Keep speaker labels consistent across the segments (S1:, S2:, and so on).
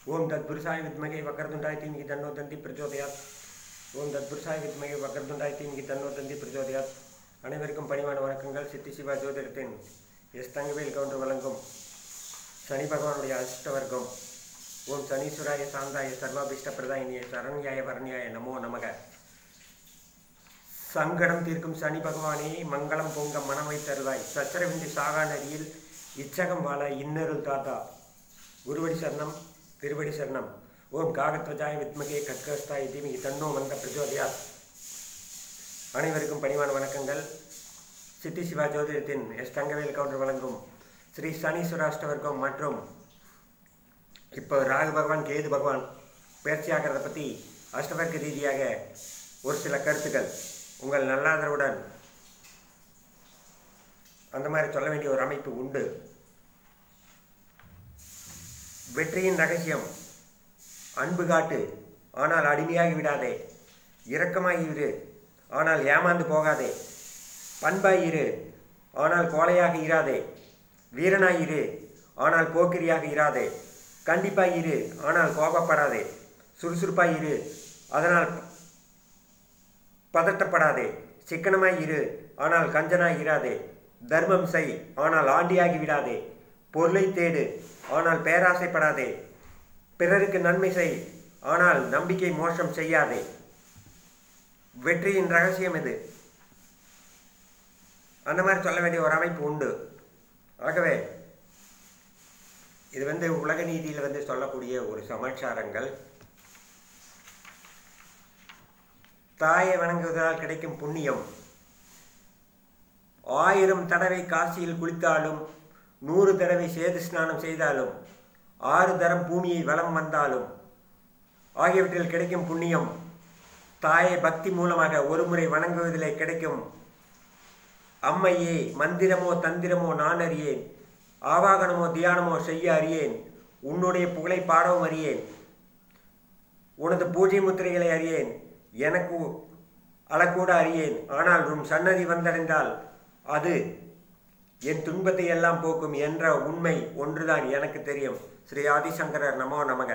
S1: ஓம் தத் புருஷாய வித்மகை வக்கரதுண்டாய் தீமிகி தன்னோ தந்தி பிரச்சோதயாத் ஓம் தத் புருஷாய வித்மகை வக்கரதுண்டாய் தீமிகி தன்னோ தந்தி பிரச்சோதயாத் அனைவருக்கும் பணிவான வணக்கங்கள் சித்தி சிவா ஜோதிடத்தின் எஸ் தங்கவேல் கவுண்டர் வழங்கும் சனி பகவானுடைய அஷ்டவர்க்கம் ஓம் சனீஸ்வராய சாந்தாய சர்வாபிஷ்ட பிரதாயினிய சரண்யாய வரண்யாய நமோ நமக சங்கடம் தீர்க்கும் சனி பகவானே மங்களம் பொங்க மனமை தருவாய் சச்சரவின்றி சாகா நதியில் இச்சகம் வாழ இன்னருள் தாத்தா குருவடி சரணம் திருவடி சரணம் ஓம் காகத்வஜாய வித்மகே கட்கஸ்தாய் தீமிகி தன்னோ மந்த பிரச்சோதயா அனைவருக்கும் பணிவான வணக்கங்கள் சித்தி சிவா ஜோதிடத்தின் எஸ் தங்கவேல் கவுண்டர் வழங்கும் ஸ்ரீ சனீஸ்வராஷ்டவர்க்கம் மற்றும் இப்போ ராகு பகவான் கேது பகவான் பயிற்சியாகிறத பற்றி அஷ்டவர்க்க ரீதியாக ஒரு சில கருத்துக்கள் உங்கள் நல்லாதரவுடன் அந்த மாதிரி சொல்ல வேண்டிய ஒரு அமைப்பு உண்டு வெற்றியின் ரகசியம் அன்பு காட்டு ஆனால் அடிமையாகி விடாதே இரக்கமாகி இரு ஆனால் ஏமாந்து போகாதே பண்பாய் இரு ஆனால் கோழையாக இராதே வீரனாய் இரு ஆனால் போக்கிரியாக இராதே கண்டிப்பாய் இரு ஆனால் கோபப்படாதே சுறுசுறுப்பாய் இரு அதனால் பதட்டப்படாதே சிக்கனமாய் இரு ஆனால் கஞ்சனாய் இராதே தர்மம் செய் ஆனால் ஆண்டியாகி விடாதே பொருளை தேடு ஆனால் பேராசைப்படாதே பிறருக்கு நன்மை செய் ஆனால் நம்பிக்கை மோசம் செய்யாதே வெற்றியின் ரகசியம் இது அந்த மாதிரி சொல்ல வேண்டிய ஒரு அமைப்பு உண்டு ஆகவே இது வந்து உலக நீதியில் வந்து சொல்லக்கூடிய ஒரு சமாச்சாரங்கள் தாயை வணங்குவதால் கிடைக்கும் புண்ணியம் ஆயிரம் தடவை காசியில் குளித்தாலும் நூறு தடவை சேது ஸ்நானம் செய்தாலும் ஆறு தரம் பூமியை வலம் வந்தாலும் ஆகியவற்றில் கிடைக்கும் புண்ணியம் தாயை பக்தி மூலமாக ஒரு முறை வணங்குவதிலே கிடைக்கும் அம்மையே மந்திரமோ தந்திரமோ நான் அறியேன் ஆவாகனமோ தியானமோ செய்ய அறியேன் உன்னுடைய புகழை பாடவும் அறியேன் உனது பூஜை முத்திரைகளை அறியேன் எனக்கு அளக்கூட அறியேன் ஆனால் உன் சன்னதி வந்தடைந்தால் அது என் துன்பத்தை எல்லாம் போக்கும் என்ற உண்மை ஒன்றுதான் எனக்கு தெரியும் ஸ்ரீ ஆதிசங்கரர் நமோ நமக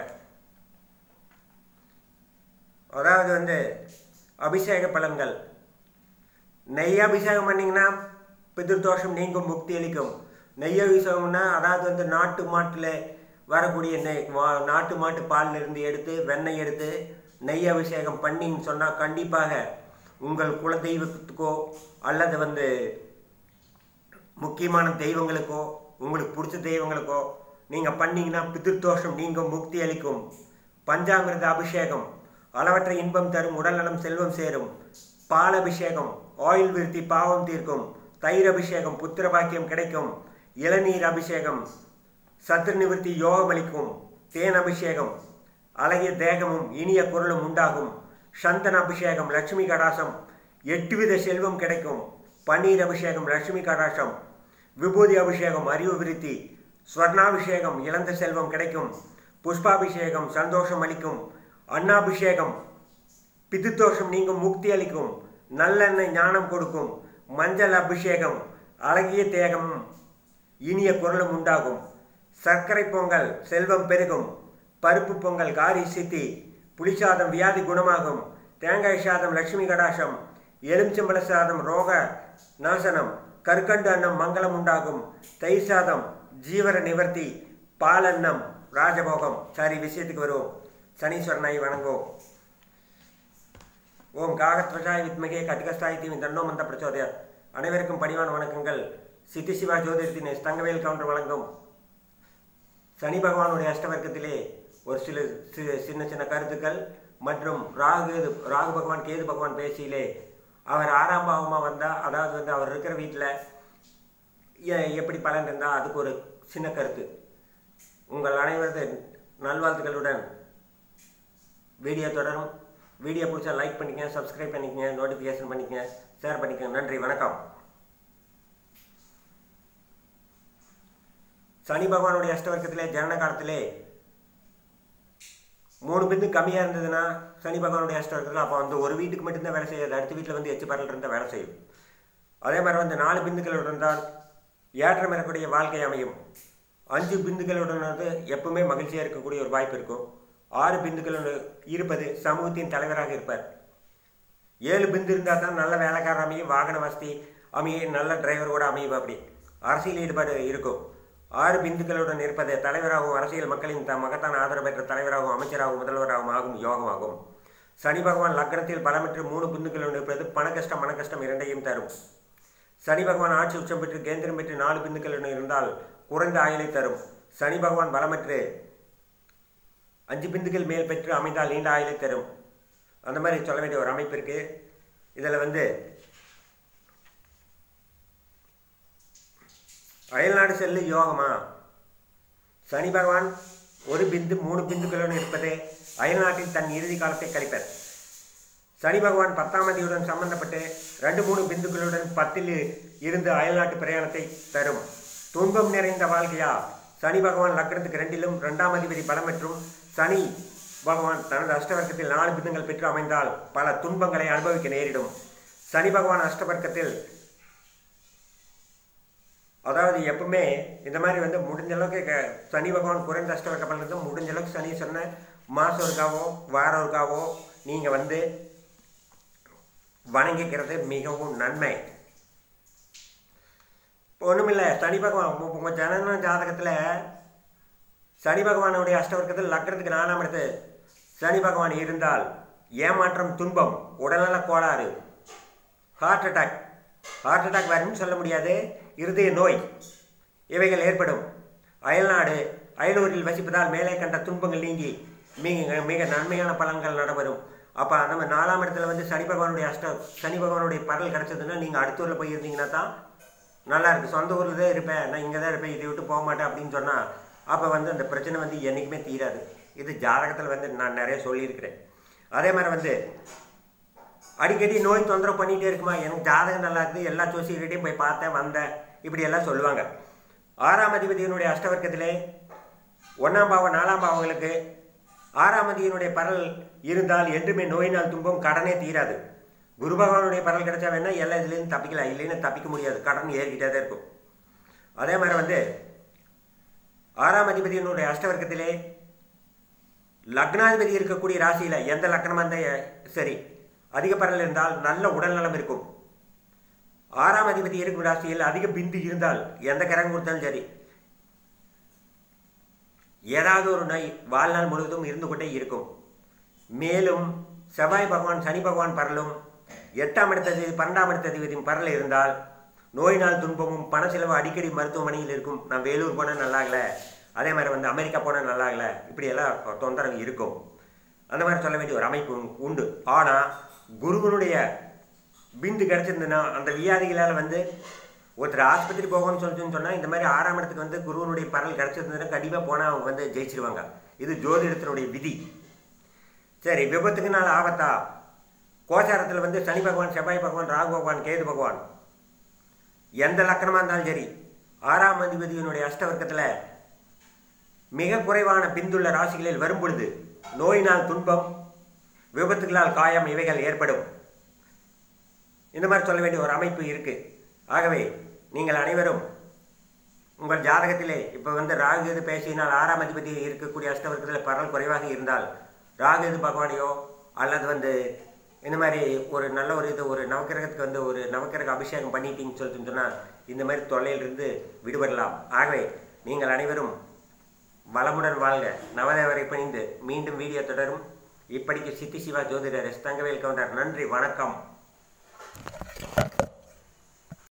S1: அதாவது வந்து அபிஷேக பலன்கள் நெய் அபிஷேகம் பண்ணிங்கன்னா பிதிர்தோஷம் நீங்கும் முக்தி அளிக்கும் நெய் அபிஷேகம்னா அதாவது வந்து நாட்டு மாட்டில் வரக்கூடிய நெய் வா- நாட்டு மாட்டு பாலில் இருந்து எடுத்து வெண்ணெய் எடுத்து நெய் அபிஷேகம் பண்ணின்னு சொன்னால் கண்டிப்பாக உங்கள் குல தெய்வத்துக்கோ அல்லது வந்து முக்கியமான தெய்வங்களுக்கோ உங்களுக்கு பிடிச்ச தெய்வங்களுக்கோ நீங்கள் பண்ணீங்கன்னா பிதிர்தோஷம் நீங்கும் முக்தி அளிக்கும் பஞ்சாமிர்த அபிஷேகம் அளவற்ற இன்பம் தரும் உடல்நலம் செல்வம் சேரும் பால் அபிஷேகம் ஆயில் விருத்தி பாவம் தீர்க்கும் தயிர் அபிஷேகம் புத்திர பாக்கியம் கிடைக்கும் இளநீர் அபிஷேகம் சத்ரு நிவர்த்தி யோகம் அளிக்கும் தேன் அபிஷேகம் அழகிய தேகமும் இனிய குரலும் உண்டாகும் சந்தன அபிஷேகம் லட்சுமி கடாசம் எட்டுவித செல்வம் கிடைக்கும் பன்னீர் அபிஷேகம் லட்சுமி கடாசம் விபூதி அபிஷேகம் அறிவு விருத்தி ஸ்வர்ணாபிஷேகம் இழந்த செல்வம் கிடைக்கும் புஷ்பாபிஷேகம் சந்தோஷம் அளிக்கும் அன்னாபிஷேகம் பிதுத்தோஷம் நீங்கும் முக்தி அளிக்கும் நல்லெண்ணெய் ஞானம் கொடுக்கும் மஞ்சள் அபிஷேகம் அழகிய தேகமும் இனிய குரலும் உண்டாகும் சர்க்கரை பொங்கல் செல்வம் பெருகும் பருப்பு பொங்கல் காரி சித்தி புளிசாதம் வியாதி குணமாகும் தேங்காய் சாதம் லட்சுமி கடாசம் எலுமிச்சம்பழ சாதம் ரோக நாசனம் கற்கண்டு அன்னம் மங்களம் உண்டாகும் தயிர் சாதம் ஜீவர நிவர்த்தி பாலன்னம் ராஜபோகம் சரி விஷயத்துக்கு வருவோம் சனீஸ்வரனாய் வணங்குவோம் ஓம் காகத்வஜாய் வித்மகே கட்டிகஸ்தாய் தீமி தன்னோ மந்த பிரச்சோதயா அனைவருக்கும் பணிவான வணக்கங்கள் சித்தி சிவா ஜோதிடத்தின் எஸ் தங்கவேல் கவுண்டர் வழங்கும் சனி பகவானுடைய அஷ்டவர்க்கத்திலே ஒரு சில சி- சின்ன சின்ன கருத்துக்கள் மற்றும் ராகு ராகு பகவான் கேது பகவான் பேசியிலே அவர் ஆறாம் பாவமாக வந்தால் அதாவது வந்து அவர் இருக்கிற வீட்டில் எப்படி பலன் இருந்தால் அதுக்கு ஒரு சின்ன கருத்து உங்கள் அனைவரது நல்வாழ்த்துக்களுடன் வீடியோ தொடரும் வீடியோ பிடிச்சா லைக் பண்ணிக்கங்க சப்ஸ்கிரைப் பண்ணிக்கங்க நோட்டிஃபிகேஷன் பண்ணிக்கங்க ஷேர் பண்ணிக்கங்க நன்றி வணக்கம் சனி பகவானுடைய அஷ்டவர்க்கத்திலே ஜனன காலத்திலே மூணு பிந்து கம்மியாக இருந்ததுன்னா சனி பகவானுடைய அஷ்டவர்க்கத்தில் அப்போ வந்து ஒரு வீட்டுக்கு மட்டும்தான் வேலை செய்யாது அடுத்த வீட்டில் வந்து எச்சு பரல் இருந்தால் வேலை செய்யும் அதே மாதிரி வந்து நாலு பிந்துக்கள் இருந்தால் ஏற்றம் பெறக்கூடிய வாழ்க்கை அமையும் அஞ்சு பிந்துக்களுடன் வந்து எப்பவுமே மகிழ்ச்சியாக இருக்கக்கூடிய ஒரு வாய்ப்பு இருக்கும் ஆறு பிந்துக்களுடன் இருப்பது சமூகத்தின் தலைவராக இருப்பார் ஏழு பிந்து இருந்தால் தான் நல்ல வேலைக்காரர் அமையும் வாகன வசதி அமையும் நல்ல டிரைவர் கூட அமையும் அப்படி அரசியல் ஈடுபாடு இருக்கும் ஆறு பிந்துக்களுடன் இருப்பது தலைவராகவும் அரசியல் மக்களின் த மகத்தான ஆதரவு பெற்ற தலைவராகவும் அமைச்சராகவும் முதல்வராகவும் ஆகும் யோகமாகும் சனி பகவான் லக்னத்தில் பலமற்று மூணு பிந்துக்களுடன் இருப்பது பண கஷ்டம் மன கஷ்டம் இரண்டையும் தரும் சனி பகவான் ஆட்சி உச்சம் பெற்று கேந்திரம் பெற்று நாலு பிந்துக்களுடன் இருந்தால் குறைந்த ஆயுளை தரும் சனி பகவான் பலமற்று அஞ்சு பிந்துக்கள் மேல் பெற்று அமைந்தால் நீண்ட ஆயுளை தரும் அந்த மாதிரி சொல்ல வேண்டிய ஒரு அமைப்பு இருக்கு இதில் வந்து அயல்நாடு செல்லு யோகமா சனி பகவான் ஒரு பிந்து மூணு பிந்துக்களுடன் இருப்பதே அயல்நாட்டில் தன் இறுதி காலத்தை கழிப்பர் சனி பகவான் பத்தாம் அதியுடன் சம்பந்தப்பட்டு ரெண்டு மூணு பிந்துக்களுடன் பத்தில் இருந்து அயல்நாட்டு பிரயாணத்தை தரும் துன்பம் நிறைந்த வாழ்க்கையா சனி பகவான் லக்னத்துக்கு ரெண்டிலும் ரெண்டாம் அதிபதி பலம் மற்றும் சனி பகவான் தனது அஷ்டவர்க்கத்தில் நாலு பிந்துங்கள் பெற்று அமைந்தால் பல துன்பங்களை அனுபவிக்க நேரிடும் சனி பகவான் அஷ்டவர்க்கத்தில் அதாவது எப்பவுமே இந்த மாதிரி வந்து முடிஞ்ச அளவுக்கு க- சனி பகவான் குறைந்த அஷ்டவர்க்க பலனுக்கு முடிஞ்ச அளவுக்கு சனி சொன்ன மாதம் ஒருக்காவோ வாரம் ஒருக்காவோ நீங்கள் வந்து வணங்கிக்கிறது மிகவும் நன்மை இப்போ ஒன்றுமில்லை சனி பகவான் உங்க- உங்க ஜனன ஜாதகத்தில் சனி பகவானுடைய அஷ்டவர்க்கத்தில் லக்னத்துக்கு நாலாம் இடத்து சனி பகவான் இருந்தால் ஏமாற்றம் துன்பம் உடல்நல கோளாறு ஹார்ட் அட்டாக் ஹார்ட் அட்டாக் வரும்னு சொல்ல முடியாது இருதய நோய் இவைகள் ஏற்படும் அயல்நாடு அயலூரில் வசிப்பதால் மேலே கண்ட துன்பங்கள் நீங்கி மிக மிக நன்மையான பலன்கள் நடைபெறும் அப்போ நம்ம நாலாம் இடத்துல வந்து சனி பகவானுடைய அஷ்ட சனி பகவானுடைய பரல் கிடச்சதுன்னா நீங்கள் அடுத்த ஊரில் போய் இருந்தீங்கன்னா தான் நல்லா இருக்கு சொந்த ஊரில் தான் இருப்பேன் நான் இங்கே தான் இருப்பேன் இதை விட்டு போக மாட்டேன் அப்படின்னு சொன்னால் அப்போ வந்து அந்த பிரச்சனை வந்து என்றைக்குமே தீராது இது ஜாதகத்தில் வந்து நான் நிறைய சொல்லியிருக்கிறேன் அதே மாதிரி வந்து அடிக்கடி நோய் தொந்தரவு பண்ணிகிட்டே இருக்குமா எனக்கு ஜாதகம் நல்லா இருக்குது எல்லா ஜோசியர்கிட்டையும் போய் பார்த்தேன் வந்தேன் இப்படி எல்லாம் சொல்லுவாங்க ஆறாம் அதிபதியினுடைய அஷ்டவர்க்கத்திலே ஒன்றாம் பாவம் நாலாம் பாவங்களுக்கு ஆறாம் அதிபதியினுடைய பரல் இருந்தால் என்றுமே நோயினால் துன்பம் கடனே தீராது குரு பகவானுடைய பரல் கிடைச்சா வேணா எல்லா இதுலேருந்து தப்பிக்கலாம் இல்லைன்னு தப்பிக்க முடியாது கடன் ஏறிக்கிட்டே தான் இருக்கும் அதே மாதிரி வந்து ஆறாம் அதிபதியினுடைய அஷ்டவர்க்கத்திலே லக்னாதிபதி இருக்கக்கூடிய ராசியில எந்த லக்னமா இருந்தா சரி அதிக பரல் இருந்தால் நல்ல உடல்நலம் இருக்கும் ஆறாம் அதிபதி இருக்கும் ராசியில் அதிக பிந்து இருந்தால் எந்த கிரகம் கொடுத்தாலும் சரி ஏதாவது ஒரு நோய் வாழ்நாள் முழுவதும் இருந்து கொண்டே இருக்கும் மேலும் செவ்வாய் பகவான் சனி பகவான் பரலும் எட்டாம் இடத்ததி பன்னெண்டாம் இடத்ததிபதியும் பரல் இருந்தால் நோயினால் துன்பமும் பண செலவு அடிக்கடி மருத்துவமனையில் இருக்கும் நான் வேலூர் போனால் நல்லாகல அதே மாதிரி வந்து அமெரிக்கா போனால் நல்லாகல இப்படியெல்லாம் தொந்தரவு இருக்கும் அந்த மாதிரி சொல்ல வேண்டிய ஒரு அமைப்பு உண்டு ஆனால் குருவனுடைய பிந்து கிடச்சிருந்துன்னா அந்த வியாதிகளால் வந்து ஒருத்தர் ஆஸ்பத்திரி போகணும்னு சொல்லிட்டுன்னு சொன்னால் இந்த மாதிரி ஆறாம் இடத்துக்கு வந்து குருவனுடைய பரல் கிடச்சிருந்ததுன்னா கண்டிப்பாக போனால் அவங்க வந்து ஜெயிச்சிருவாங்க இது ஜோதிடத்தினுடைய விதி சரி விபத்துக்குனால ஆபத்தா கோச்சாரத்தில் வந்து சனி பகவான் செவ்வாய் பகவான் ராகு பகவான் கேது பகவான் எந்த லக்கணமாக இருந்தாலும் சரி ஆறாம் அதிபதியினுடைய அஷ்டவர்க்கத்தில் மிக குறைவான பிந்துள்ள ராசிகளில் வரும் பொழுது நோயினால் துன்பம் விபத்துகளால் காயம் இவைகள் ஏற்படும் இந்த மாதிரி சொல்ல வேண்டிய ஒரு அமைப்பு இருக்கு ஆகவே நீங்கள் அனைவரும் உங்கள் ஜாதகத்திலே இப்போ வந்து ராகு எது பேசினால் ஆறாம் அதிபதி இருக்கக்கூடிய அஷ்டவர்க்கத்தில் பரல் குறைவாக இருந்தால் ராகு எது பகவானையோ அல்லது வந்து இந்த மாதிரி ஒரு நல்ல ஒரு இது ஒரு நவக்கிரகத்துக்கு வந்து ஒரு நவக்கிரக அபிஷேகம் பண்ணிட்டீங்கன்னு சொல்லிட்டு சொன்னால் இந்த மாதிரி தொல்லையிலிருந்து விடுபடலாம் ஆகவே நீங்கள் அனைவரும் வளமுடன் வாழ்க நவதேவரை பணிந்து மீண்டும் வீடியோ தொடரும் இப்படிக்கு சித்தி சிவா ஜோதிடர் எஸ் தங்கவேல் கவுண்டர் நன்றி வணக்கம்